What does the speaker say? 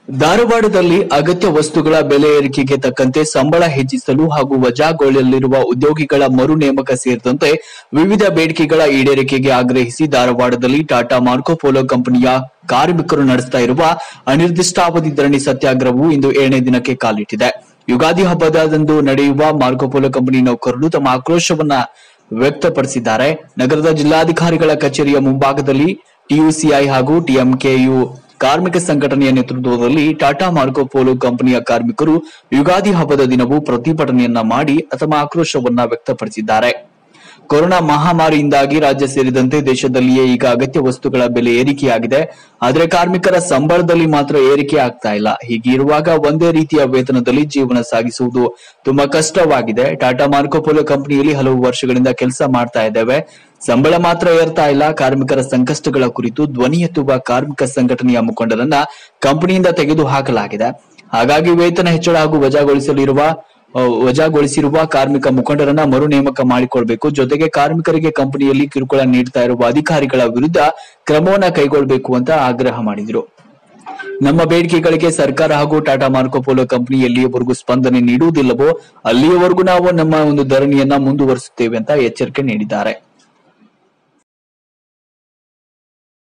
ಧಾರವಾಡದಲ್ಲಿ ಅಗತ್ಯ ವಸ್ತುಗಳ ಬೆಲೆ ಏರಿಕೆಗೆ ತಕ್ಕಂತೆ ಸಂಬಳ ಹೆಚ್ಚಿಸಲು ಹಾಗೂ ವಜಾಗೊಳ್ಳಲಿರುವ ಉದ್ಯೋಗಿಗಳ ಮರು ನೇಮಕ ಸೇರಿದಂತೆ ವಿವಿಧ ಬೇಡಿಕೆಗಳ ಈಡೇರಿಕೆಗೆ ಆಗ್ರಹಿಸಿ ಧಾರವಾಡದಲ್ಲಿ ಟಾಟಾ ಮಾರ್ಕೋಪೋಲೋ ಕಂಪನಿಯ ಕಾರ್ಮಿಕರು ನಡೆಸ್ತಾ ಇರುವ ಅನಿರ್ದಿಷ್ಟಾವಧಿ ಧರಣಿ ಸತ್ಯಾಗ್ರಹವು ಇಂದು ಏಳನೇ ದಿನಕ್ಕೆ ಕಾಲಿಟ್ಟಿದೆ ಯುಗಾದಿ ಹಬ್ಬದಂದು ನಡೆಯುವ ಮಾರ್ಕೋಪೋಲೋ ಕಂಪನಿ ನೌಕರರು ತಮ್ಮ ಆಕ್ರೋಶವನ್ನ ವ್ಯಕ್ತಪಡಿಸಿದ್ದಾರೆ ನಗರದ ಜಿಲ್ಲಾಧಿಕಾರಿಗಳ ಕಚೇರಿಯ ಮುಂಭಾಗದಲ್ಲಿ ಟಿಯುಸಿಐ ಹಾಗೂ ಟಿಎಂಕೆಯು ಕಾರ್ಮಿಕ ಸಂಘಟನೆಯ ನೇತೃತ್ವದಲ್ಲಿ ಟಾಟಾ ಮಾರ್ಕೋ ಪೋಲೋ ಕಂಪನಿಯ ಕಾರ್ಮಿಕರು ಯುಗಾದಿ ಹಬ್ಬದ ದಿನವೂ ಪ್ರತಿಭಟನೆಯನ್ನ ಮಾಡಿ ತಮ್ಮ ಆಕ್ರೋಶವನ್ನ ವ್ಯಕ್ತಪಡಿಸಿದ್ದಾರೆ ಕೊರೋನಾ ಮಹಾಮಾರಿಯಿಂದಾಗಿ ರಾಜ್ಯ ಸೇರಿದಂತೆ ದೇಶದಲ್ಲಿಯೇ ಈಗ ಅಗತ್ಯ ವಸ್ತುಗಳ ಬೆಲೆ ಏರಿಕೆಯಾಗಿದೆ ಆದರೆ ಕಾರ್ಮಿಕರ ಸಂಬಳದಲ್ಲಿ ಮಾತ್ರ ಏರಿಕೆ ಆಗ್ತಾ ಇಲ್ಲ ಹೀಗಿರುವಾಗ ಒಂದೇ ರೀತಿಯ ವೇತನದಲ್ಲಿ ಜೀವನ ಸಾಗಿಸುವುದು ತುಂಬಾ ಕಷ್ಟವಾಗಿದೆ ಟಾಟಾ ಮಾರ್ಕೋಪೋಲೋ ಕಂಪನಿಯಲ್ಲಿ ಹಲವು ವರ್ಷಗಳಿಂದ ಕೆಲಸ ಮಾಡ್ತಾ ಇದ್ದೇವೆ ಸಂಬಳ ಮಾತ್ರ ಏರ್ತಾ ಇಲ್ಲ ಕಾರ್ಮಿಕರ ಸಂಕಷ್ಟಗಳ ಕುರಿತು ಧ್ವನಿ ಎತ್ತುವ ಕಾರ್ಮಿಕ ಸಂಘಟನೆಯ ಮುಖಂಡರನ್ನ ಕಂಪನಿಯಿಂದ ತೆಗೆದು ಹಾಕಲಾಗಿದೆ ಹಾಗಾಗಿ ವೇತನ ಹೆಚ್ಚಳ ಹಾಗೂ ವಜಾಗೊಳಿಸಲಿರುವ ಅ, ವಜಾಗೊಳಿಸಿರುವ ಕಾರ್ಮಿಕ ಮುಖಂಡರನ್ನ ಮರು ನೇಮಕ ಮಾಡಿಕೊಳ್ಬೇಕು ಜೊತೆಗೆ ಕಾರ್ಮಿಕರಿಗೆ ಕಂಪನಿಯಲ್ಲಿ ಕಿರುಕುಳ ನೀಡ್ತಾ ಇರುವ ಅಧಿಕಾರಿಗಳ ವಿರುದ್ಧ ಕ್ರಮವನ್ನ ಕೈಗೊಳ್ಳಬೇಕು ಅಂತ ಆಗ್ರಹ ಮಾಡಿದ್ರು ನಮ್ಮ ಬೇಡಿಕೆಗಳಿಗೆ ಸರ್ಕಾರ ಹಾಗೂ ಟಾಟಾ ಮಾರ್ಕೋಪೋಲೋ ಕಂಪನಿ ಎಲ್ಲಿಯವರೆಗೂ ಸ್ಪಂದನೆ ನೀಡುವುದಿಲ್ಲವೋ ಅಲ್ಲಿಯವರೆಗೂ ನಾವು ನಮ್ಮ ಒಂದು ಧರಣಿಯನ್ನ ಮುಂದುವರಿಸುತ್ತೇವೆ ಅಂತ ಎಚ್ಚರಿಕೆ ನೀಡಿದ್ದಾರೆ